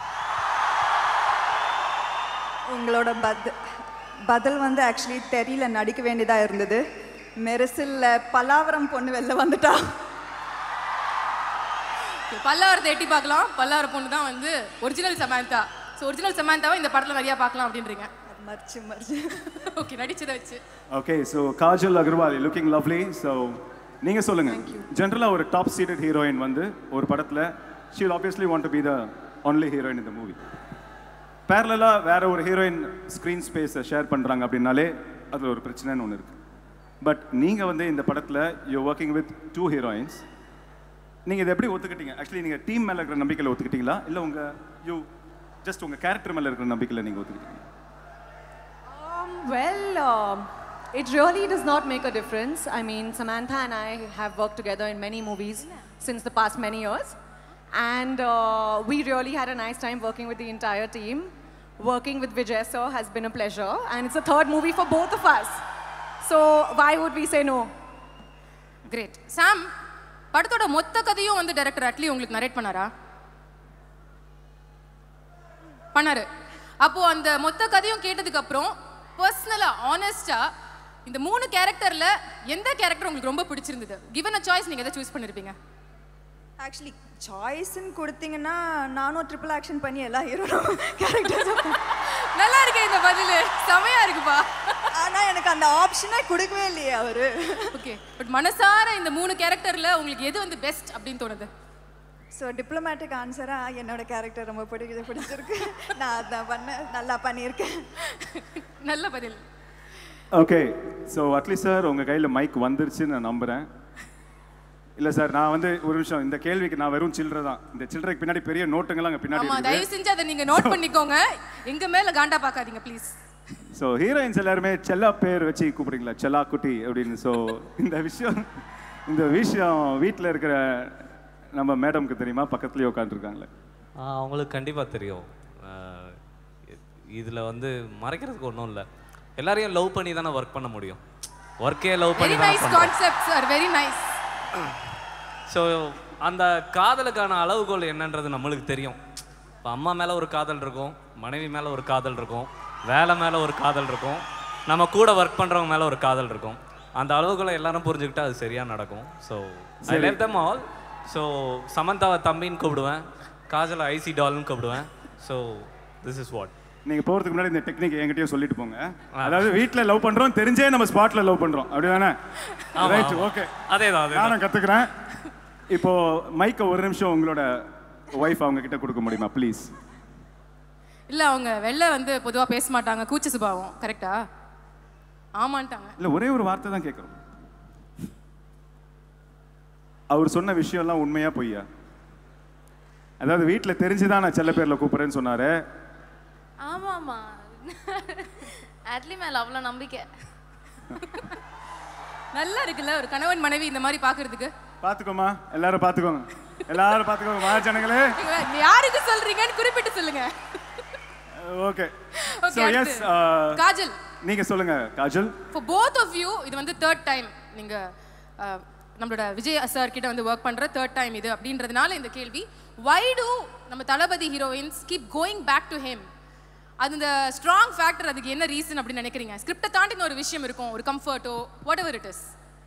உங்களோட பத் பதில் வந்து ஆக்சுவலி தெரியல நடிக்க வேண்டியதாக இருந்தது மெரிசில்ல பல்லாவரம் பொண்ணு வெளில வந்துட்டா பல்லாவரத்தை எட்டி பார்க்கலாம் பல்லாவர பொண்ணு தான் வந்து ஒரிஜினல் சமாந்தா ஸோ ஒரிஜினல் சமாந்தாவை இந்த படத்துல நிறைய பார்க்கலாம் அப்படின்றீங்க அது மறிச்சு மறிச்சு ஓகே நடிச்சதை வச்சு okay so Kajal Agarwal looking lovely so நீங்க சொல்லுங்க ஜென்ரலா ஒரு டாப் சீடட் ஹீரோயின் வந்து ஒரு படத்துல she will obviously want to be the only heroine in the movie பேரலா வேற ஒரு ஹீரோயின் ஸ்க்ரீன் ஸ்பேஸை ஷேர் பண்றாங்க அப்படின்னாலே அதுல ஒரு பிரச்சனைன்னு ஒன்று இருக்கு பட் நீங்க வந்து இந்த படத்துல you working with two heroines நீங்க இதை எப்படி ஒத்துக்கிட்டீங்க ஆக்சுவலி நீங்க டீம் மேல இருக்கிற நம்பிக்கையில ஒத்துக்கிட்டீங்களா இல்ல உங்க யூ ஜஸ்ட் உங்க கேரக்டர் மேல இருக்கிற நம்பிக்கையில நீங்க ஒத்துக்கிட்டீங்க Um, well, um, it really does not make a difference. I mean, Samantha and I have worked together in many movies since the past many years. And uh, we really had a nice time working with the entire team. Working with Vijay sir has been a pleasure. And it's a third movie for both of us. So why would we say no? Great Sam படத்தோட மொத்த கதையும் வந்து director Atlee உங்களுக்கு narrate பண்ணாரா பண்ணாரு அப்போ அந்த மொத்த கதையும் கேட்டதுக்கு அப்புறம் பர்சனலா ஆனஸ்டா இந்த மூணு கேரக்டர்ல எந்த கேரக்டர் உங்களுக்கு ரொம்ப பிடிச்சிருந்தது கிவன் அ சாய்ஸ் நீங்க எதை சூஸ் பண்ணிருப்பீங்க ஆக்சுவலி சாய்ஸ்ன்னு கொடுத்தீங்கன்னா நானும் ட்ரிபிள் ஆக்ஷன் பண்ணி எல்லா ஹீரோனும் கேரக்டர்ஸ் நல்லா இருக்கே இந்த பதில் செமையா இருக்குப்பா ஆனால் எனக்கு அந்த ஆப்ஷனே கொடுக்கவே இல்லையே அவரு ஓகே பட் மனசார இந்த மூணு கேரக்டர்ல உங்களுக்கு எது வந்து பெஸ்ட் அப்படின்னு தோணுது ஸோ டிப்ளமேட்டிக் ஆன்சராக என்னோட கேரக்டர் ரொம்ப பிடிக்குது பிடிச்சிருக்கு நான் அதான் பண்ணேன் நல்லா பண்ணியிருக்கேன் நல்ல பதில் ஓகே ஸோ அட்லீஸ்ட் சார் உங்கள் கையில் மைக் வந்துருச்சுன்னு நான் நம்புகிறேன் இல்லை சார் நான் வந்து ஒரு நிமிஷம் இந்த கேள்விக்கு நான் வெறும் சில்லறை தான் இந்த சில்லறைக்கு பின்னாடி பெரிய நோட்டுங்கள்லாம் அங்கே பின்னாடி ஆமா இருக்குது தயவு செஞ்சு அதை நீங்க நோட் பண்ணிக்கோங்க எங்க மேல காண்டா பார்க்காதீங்க ப்ளீஸ் ஸோ ஹீரோயின்ஸ் எல்லாருமே செல்லா பேர் வச்சு கூப்பிடுறீங்களா செல்லா குட்டி அப்படின்னு ஸோ இந்த விஷயம் இந்த விஷயம் வீட்டில் இருக்கிற நம்ம மேடம்க்கு தெரியுமா பக்கத்துலேயே உட்காந்துருக்காங்களே ஆ, அவங்களுக்கு கண்டிப்பாக தெரியும் இதில் வந்து மறைக்கிறதுக்கு ஒன்றும் இல்லை எல்லாரையும் லவ் பண்ணி தானே ஒர்க் பண்ண முடியும் ஒர்க்கே லவ் வெரி பண்ணி தானே நைஸ் பண்ணுறோம் concept sir very nice so அந்த காதலுக்கான அளவுகோல் என்னன்றது நம்மளுக்கு தெரியும் இப்போ அம்மா மேலே ஒரு காதல் இருக்கும் மனைவி மேலே ஒரு காதல் இருக்கும் வேலை மேலே ஒரு காதல் இருக்கும் நம்ம கூட ஒர்க் பண்ணுறவங்க மேலே ஒரு காதல் இருக்கும் அந்த அளவுகளை எல்லாரும் புரிஞ்சுக்கிட்டா அது சரியாக நடக்கும் so I love them all so சமந்தாவை தம்பின்னு கூப்பிடுவேன் காஜலை ஐசி டால்னு கூப்பிடுவேன் ஸோ திஸ் இஸ் வாட் நீங்கள் போகிறதுக்கு முன்னாடி இந்த டெக்னிக் என்கிட்டயும் சொல்லிட்டு போங்க அதாவது வீட்டில் லவ் பண்ணுறோம் தெரிஞ்சே நம்ம ஸ்பாட்டில் லவ் பண்ணுறோம் அப்படிதானே ரைட் ஓகே அதே தான் அதே நானும் கற்றுக்குறேன் இப்போ மைக்கை ஒரு நிமிஷம் உங்களோட ஒய்ஃப் அவங்க கிட்ட கொடுக்க முடியுமா ப்ளீஸ் இல்ல அவங்க வெளில வந்து பொதுவா பேச மாட்டாங்க கூச்ச சுபாவம் கரெக்டா ஆமான்ட்டாங்க இல்லை ஒரே ஒரு வார்த்தை தான் கேட்குறோம் அவர் சொன்ன விஷயம்லாம் உண்மையா பொய்யா அதாவது வீட்டில் தெரிஞ்சுதான் நான் செல்ல பேரில் கூப்பிட்றேன்னு சொன்னாரு ஆமாமா அட்லி மேல அவ்வளோ நம்பிக்கை நல்லா இருக்குல்ல ஒரு கணவன் மனைவி இந்த மாதிரி பாக்குறதுக்கு பார்த்துக்கோமா எல்லாரும் பார்த்துக்கோங்க எல்லாரும் பார்த்துக்கோங்க மகாஜனங்களே நீங்க யாருக்கு சொல்றீங்கன்னு குறிப்பிட்டு சொல்லுங்க ஓகே Okay, ஸோ எஸ் அடுத்து. காஜல் நீங்க சொல்லுங்க Kajal for both of you இது வந்து தேர்ட் டைம் நீங்க அஹ், நம்மளோட விஜய் சார் கிட்ட வந்து ஒர்க் பண்ற தேர்ட் டைம் இது அப்படின்றதுனால இந்த கேள்வி வை டு நம்ம Thalapathy heroines keep going back to him அது இந்த ஸ்ட்ராங் ஃபேக்டர் அதுக்கு என்ன ரீசன் அப்படின்னு நினைக்கிறீங்க ஸ்கிரிப்டை தாண்டி ஒரு விஷயம் இருக்கும் ஒரு கம்ஃபர்ட்டோ whatever it is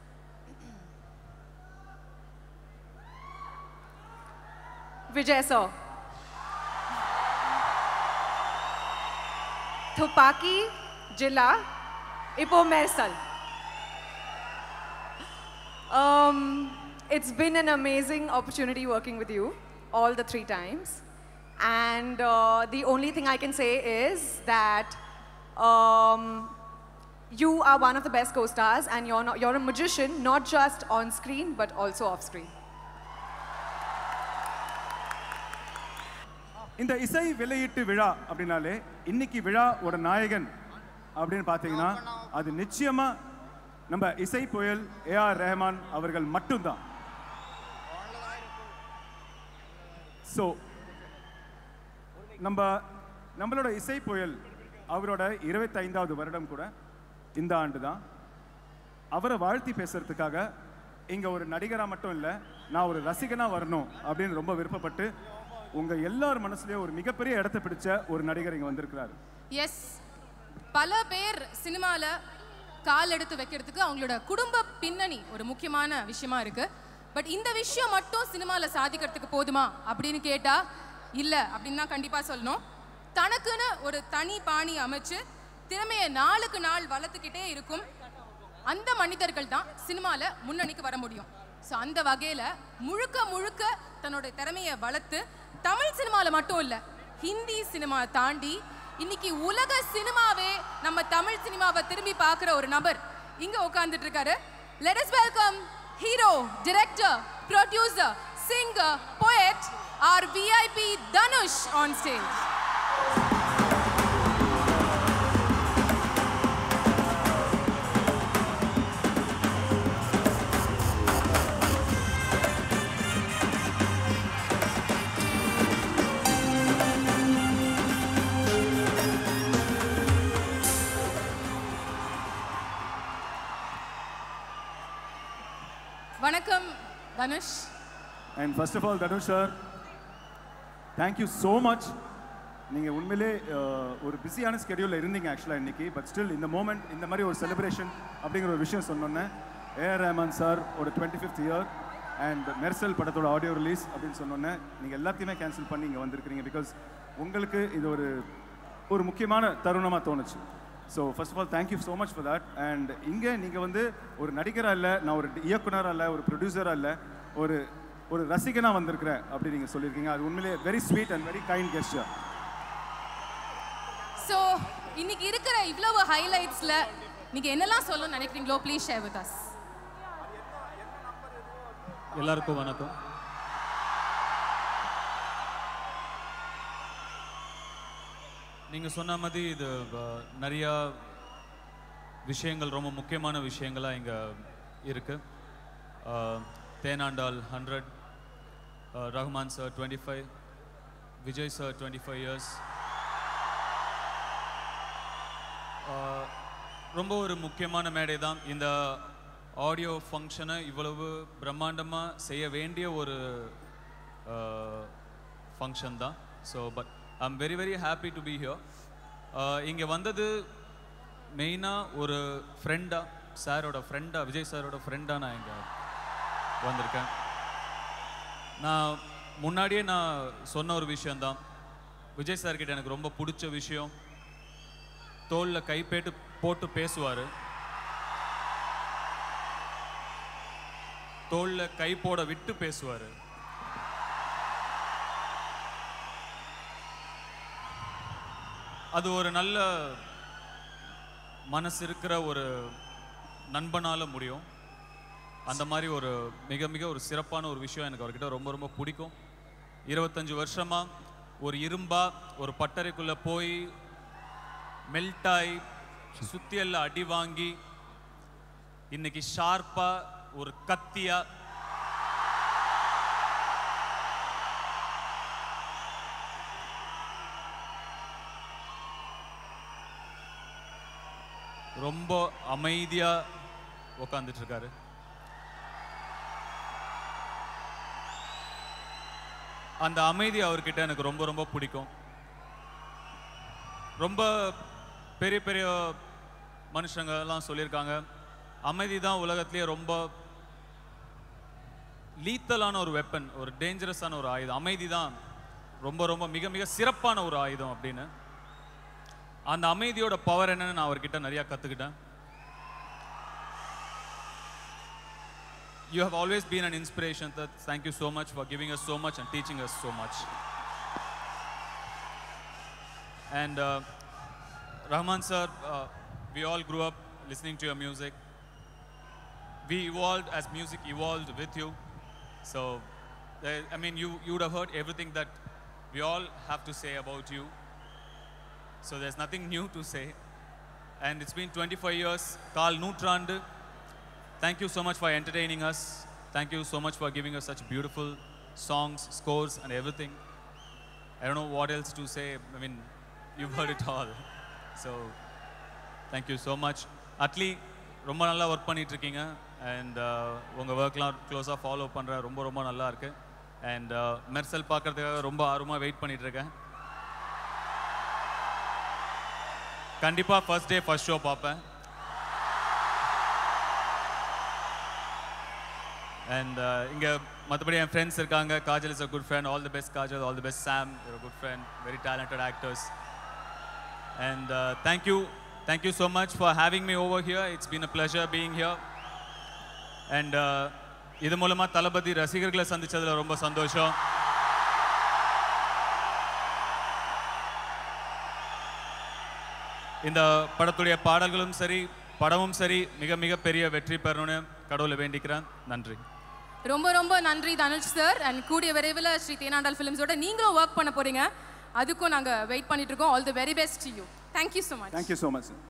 Vijay sir. Thupaki, Jilla, Ipo Mersal. Um, it's been an amazing opportunity working with you all the three times. And uh, the only thing I can say is that um, you are one of the best co-stars and you're, not, you're a magician, not just on screen, but also off screen. இந்த இசை வெளியீட்டு விழா அப்படின்னாலே இன்னைக்கு விழாவோட நாயகன் அப்படின்னு பார்த்தீங்கன்னா அது நிச்சயமா நம்ம இசை புயல் ஏஆர் ரஹ்மான் அவர்கள் மட்டும்தான் ஸோ நம்ம நம்மளோட இசை புயல் அவரோட இருபத்தைந்தாவது வருடம் கூட இந்த ஆண்டு தான் அவரை வாழ்த்தி பேசுறதுக்காக இங்க ஒரு நடிகரா மட்டும் இல்ல நான் ஒரு ரசிகனா வரணும் அப்படின்னு ரொம்ப விருப்பப்பட்டு உங்க எல்லார் மனசுலயும் ஒரு மிகப்பெரிய இடத்தை பிடிச்ச ஒரு நடிகர் இங்க வந்திருக்கிறாரு எஸ் பல பேர் சினிமால கால் எடுத்து வைக்கிறதுக்கு அவங்களோட குடும்ப பின்னணி ஒரு முக்கியமான விஷயமா இருக்கு பட் இந்த விஷயம் மட்டும் சினிமால சாதிக்கிறதுக்கு போதுமா அப்படின்னு கேட்டா இல்ல அப்படின்னு தான் கண்டிப்பா சொல்லணும் தனக்குன்னு ஒரு தனி பாணி அமைச்சு திறமையை நாளுக்கு நாள் வளர்த்துக்கிட்டே இருக்கும் அந்த மனிதர்கள் தான் சினிமால முன்னணிக்கு வர முடியும் ஸோ அந்த வகையில முழுக்க முழுக்க தன்னோட திறமையை வளர்த்து தமிழ் சினிமால மட்டும் இல்ல ஹிந்தி சினிமா தாண்டி இன்னைக்கு உலக சினிமாவே நம்ம தமிழ் சினிமாவை திரும்பி பார்க்குற ஒரு நபர் இங்க உட்கார்ந்துட்டு இருக்காரு let us welcome hero director producer singer poet our VIP Dhanush on stage வணக்கம் Dhanush and first of all Dhanush sir thank you so much நீங்கள் உண்மையிலே அஹ், ஒரு பிஸியான ஸ்கெடியூலில் இருந்தீங்க ஆக்சுவலாக இன்னைக்கு பட் ஸ்டில் இந்த மூமெண்ட் இந்த மாதிரி ஒரு செலிப்ரேஷன் அப்படிங்கிற ஒரு விஷயம் சொன்னோன்னே ஏஆர் ரஹ்மான் சார் ஒரு twenty fifth year and Mersal படத்தோட ஆடியோ ரிலீஸ் அப்படின்னு சொன்னோன்னே நீங்கள் எல்லாத்தையுமே கேன்சல் பண்ணி இங்கே வந்திருக்கிறீங்க பிகாஸ் உங்களுக்கு இது ஒரு ஒரு முக்கியமான தருணமாக தோணுச்சு so first of all thank you so much for that and இங்கே நீங்கள் வந்து ஒரு நடிகராக இல்லை நான் ஒரு இயக்குனராக இல்லை ஒரு ப்ரொடியூசராக இல்லை ஒரு ஒரு ரசிகனாக வந்திருக்கிறேன் அப்படி நீங்கள் சொல்லியிருக்கீங்க அது உண்மையிலேயே very sweet and very kind gesture so இன்னைக்கு இருக்கிற இவ்வளவு ஹைலைட்ஸ்ல நீங்க என்னெல்லாம் சொல்லணும்னு நினைக்கிறீங்களோ ப்ளீஸ் ஷேர் வித் அஸ் எல்லாருக்கும் வணக்கம் நீங்கள் சொன்ன மாதிரி இது அஹ், நிறையா விஷயங்கள் ரொம்ப முக்கியமான விஷயங்களாக இங்கே இருக்கு அஹ், Thenandal hundred Rahman sir twenty five Vijay sir twenty five years ரொம்ப ஒரு முக்கியமான மேடை தான் இந்த ஆடியோ ஃபங்க்ஷனை இவ்வளவு பிரம்மாண்டமாக செய்ய வேண்டிய ஒரு ஃபங்க்ஷன் தான் so but I am very very happy to be here இங்கே வந்தது மெயினாக ஒரு ஃப்ரெண்டாக சாரோட ஃப்ரெண்டாக விஜய் சாரோட ஃப்ரெண்டாக நான் இங்கே வந்திருக்கேன் நான் முன்னாடியே நான் சொன்ன ஒரு விஷயந்தான் விஜய் சார் கிட்ட எனக்கு ரொம்ப பிடிச்ச விஷயம் தோளில் கைப்பேட்டு போட்டு பேசுவார் தோளில் கை போட விட்டு பேசுவார் அது ஒரு நல்ல மனசு இருக்கிற ஒரு நண்பனால முடியும் அந்த மாதிரி ஒரு மிக மிக ஒரு சிறப்பான ஒரு விஷயம் எனக்கு அவர்கிட்ட ரொம்ப ரொம்ப பிடிக்கும் இருபத்தஞ்சு வருஷமா ஒரு இரும்பா ஒரு பட்டறைக்குள்ள போய் மெல்ட் ஆகி சுத்தி எல்லாம் அடி வாங்கி இன்னைக்கு ஷார்ப்பா ஒரு கத்தியா ரொம்ப அமைதியா உக்காந்துட்டு இருக்காரு அந்த அமைதி அவர்கிட்ட எனக்கு ரொம்ப ரொம்ப பிடிக்கும் ரொம்ப பெரிய பெரிய மனுஷங்க எல்லாம் சொல்லியிருக்காங்க அமைதி தான் உலகத்திலேயே ரொம்ப லீத்தலான ஒரு வெப்பன் ஒரு டேஞ்சரஸான ஒரு ஆயுதம் அமைதி தான் ரொம்ப ரொம்ப மிக மிக சிறப்பான ஒரு ஆயுதம் அப்படின்னு அந்த அமைதியோட பவர் என்னன்னு நான் அவர்கிட்ட நிறைய கத்துக்கிட்டேன் You have always been an inspiration. That thank you so much for giving us so much and teaching us so much. And uh, Rahman sir, uh, we all grew up listening to your music. We evolved as music evolved with you. So, uh, I mean, you, you would have heard everything that we all have to say about you. So there's nothing new to say. And it's been 25 years. Carl Nutrand, thank you so much for entertaining us. Thank you so much for giving us such beautiful songs, scores, and everything. I don't know what else to say. I mean, you've heard it all. So, thank you so much. Atlee ரொம்ப நல்லா work பண்ணிட்டு இருக்கீங்க and உங்கள் ஒர்க்லாம் க்ளோஸாக follow பண்ணுற ரொம்ப ரொம்ப நல்லா இருக்கு அண்ட் மெர்சல் பார்க்கறதுக்காக ரொம்ப ஆர்வமாக வெயிட் பண்ணிட்டு இருக்கேன் கண்டிப்பாக ஃபர்ஸ்ட் டே ஃபர்ஸ்ட் ஷோ பார்ப்பேன் அண்ட் இங்கே மற்றபடி என் ஃப்ரெண்ட்ஸ் இருக்காங்க Kajal is a good friend all the best Kajal all the best Sam your good friend very talented actors and thank you thank you so much for having me over here it's been a pleasure being here and இது மூலமாக தளபதி ரசிகர்களை சந்திச்சதுல ரொம்ப சந்தோஷம் இந்த படத்துடைய பாடல்களும் சரி படமும் சரி மிக மிக பெரிய வெற்றி பெறணும்னு கடவுளை வேண்டிக்கிறேன் நன்றி ரொம்ப ரொம்ப நன்றி தனுஷ் சார் அண்ட் கூடிய விரைவில் ஸ்ரீ தேனாண்டால் ஃபிலிம்ஸோட நீங்களும் ஒர்க் பண்ண போறீங்க அதுக்கும் நாங்கள் வெயிட் பண்ணிட்டு இருக்கோம் all the very best you thank you so much thank you so much